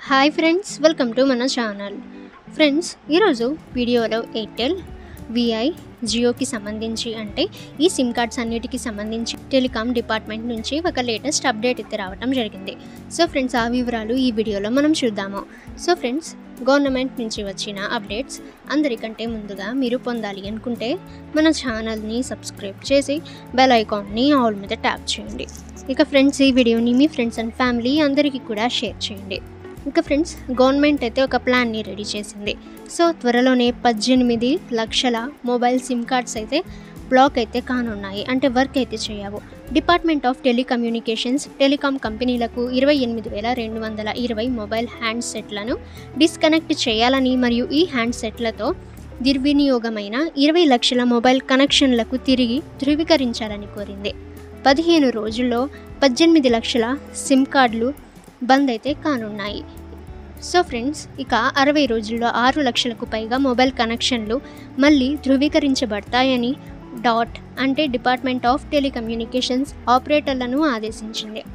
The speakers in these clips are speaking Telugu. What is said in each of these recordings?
హాయ్ ఫ్రెండ్స్ వెల్కమ్ టు మన ఛానల్ ఫ్రెండ్స్ ఈరోజు వీడియోలో ఎయిర్టెల్ విఐ జియోకి సంబంధించి అంటే ఈ సిమ్ కార్డ్స్ అన్నిటికి సంబంధించి టెలికాం డిపార్ట్మెంట్ నుంచి ఒక లేటెస్ట్ అప్డేట్ అయితే రావడం జరిగింది సో ఫ్రెండ్స్ ఆ వివరాలు ఈ వీడియోలో మనం చూద్దాము సో ఫ్రెండ్స్ గవర్నమెంట్ నుంచి వచ్చిన అప్డేట్స్ అందరికంటే ముందుగా మీరు పొందాలి అనుకుంటే మన ఛానల్ని సబ్స్క్రైబ్ చేసి బెల్ ఐకాన్ని ఆల్ మీద ట్యాప్ చేయండి ఇక ఫ్రెండ్స్ ఈ వీడియోని మీ ఫ్రెండ్స్ అండ్ ఫ్యామిలీ అందరికీ కూడా షేర్ చేయండి ఇక ఫ్రెండ్స్ గవర్నమెంట్ అయితే ఒక ప్లాన్ని రెడీ చేసింది సో త్వరలోనే పద్దెనిమిది లక్షల మొబైల్ సిమ్ కార్డ్స్ అయితే బ్లాక్ అయితే కానున్నాయి అంటే వర్క్ అయితే చేయవు డిపార్ట్మెంట్ ఆఫ్ టెలికమ్యూనికేషన్స్ టెలికాం కంపెనీలకు ఇరవై ఎనిమిది వేల రెండు వందల ఇరవై మొబైల్ హ్యాండ్సెట్లను డిస్కనెక్ట్ చేయాలని మరియు ఈ హ్యాండ్సెట్లతో దుర్వినియోగమైన ఇరవై లక్షల మొబైల్ కనెక్షన్లకు తిరిగి ధృవీకరించాలని కోరింది పదిహేను రోజుల్లో పద్దెనిమిది లక్షల సిమ్ కార్డులు బంద్ అయితే కానున్నాయి సో ఫ్రెండ్స్ ఇక అరవై రోజుల్లో ఆరు లక్షలకు పైగా మొబైల్ కనెక్షన్లు మళ్ళీ ధృవీకరించబడతాయని డాట్ అంటే డిపార్ట్మెంట్ ఆఫ్ టెలికమ్యూనికేషన్స్ ఆపరేటర్లను ఆదేశించింది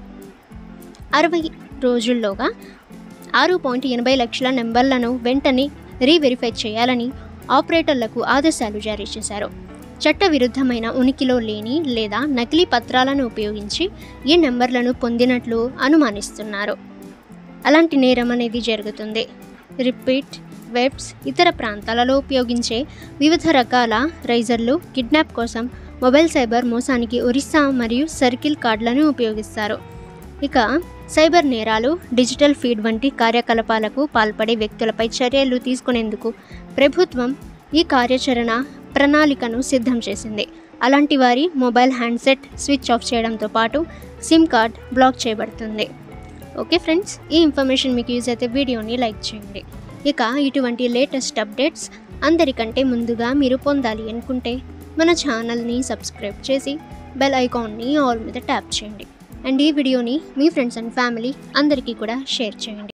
అరవై రోజుల్లోగా ఆరు పాయింట్ ఎనభై లక్షల నెంబర్లను వెంటనే రీవెరిఫై చేయాలని ఆపరేటర్లకు ఆదేశాలు జారీ చేశారు చట్టవిరుద్ధమైన ఉనికిలో లేని లేదా నకిలీ పత్రాలను ఉపయోగించి ఈ నెంబర్లను పొందినట్లు అనుమానిస్తున్నారు అలాంటి నేరం అనేది జరుగుతుంది రిపీట్ వెబ్స్ ఇతర ప్రాంతాలలో ఉపయోగించే వివిధ రకాల రైజర్లు కిడ్నాప్ కోసం మొబైల్ సైబర్ మోసానికి ఒరిస్సా మరియు సర్కిల్ కార్డులను ఉపయోగిస్తారు ఇక సైబర్ నేరాలు డిజిటల్ ఫీడ్ వంటి కార్యకలాపాలకు పాల్పడే వ్యక్తులపై చర్యలు తీసుకునేందుకు ప్రభుత్వం ఈ కార్యాచరణ ప్రణాళికను సిద్ధం చేసింది అలాంటి వారి మొబైల్ హ్యాండ్సెట్ స్విచ్ ఆఫ్ చేయడంతో పాటు సిమ్ కార్డ్ బ్లాక్ చేయబడుతుంది ఓకే ఫ్రెండ్స్ ఈ ఇన్ఫర్మేషన్ మీకు యూజ్ అయితే వీడియోని లైక్ చేయండి ఇక ఇటువంటి లేటెస్ట్ అప్డేట్స్ అందరికంటే ముందుగా మీరు పొందాలి అనుకుంటే మన ఛానల్ని సబ్స్క్రైబ్ చేసి బెల్ ఐకాన్ని ఆల్ మీద ట్యాప్ చేయండి అండ్ ఈ వీడియోని మీ ఫ్రెండ్స్ అండ్ ఫ్యామిలీ అందరికీ కూడా షేర్ చేయండి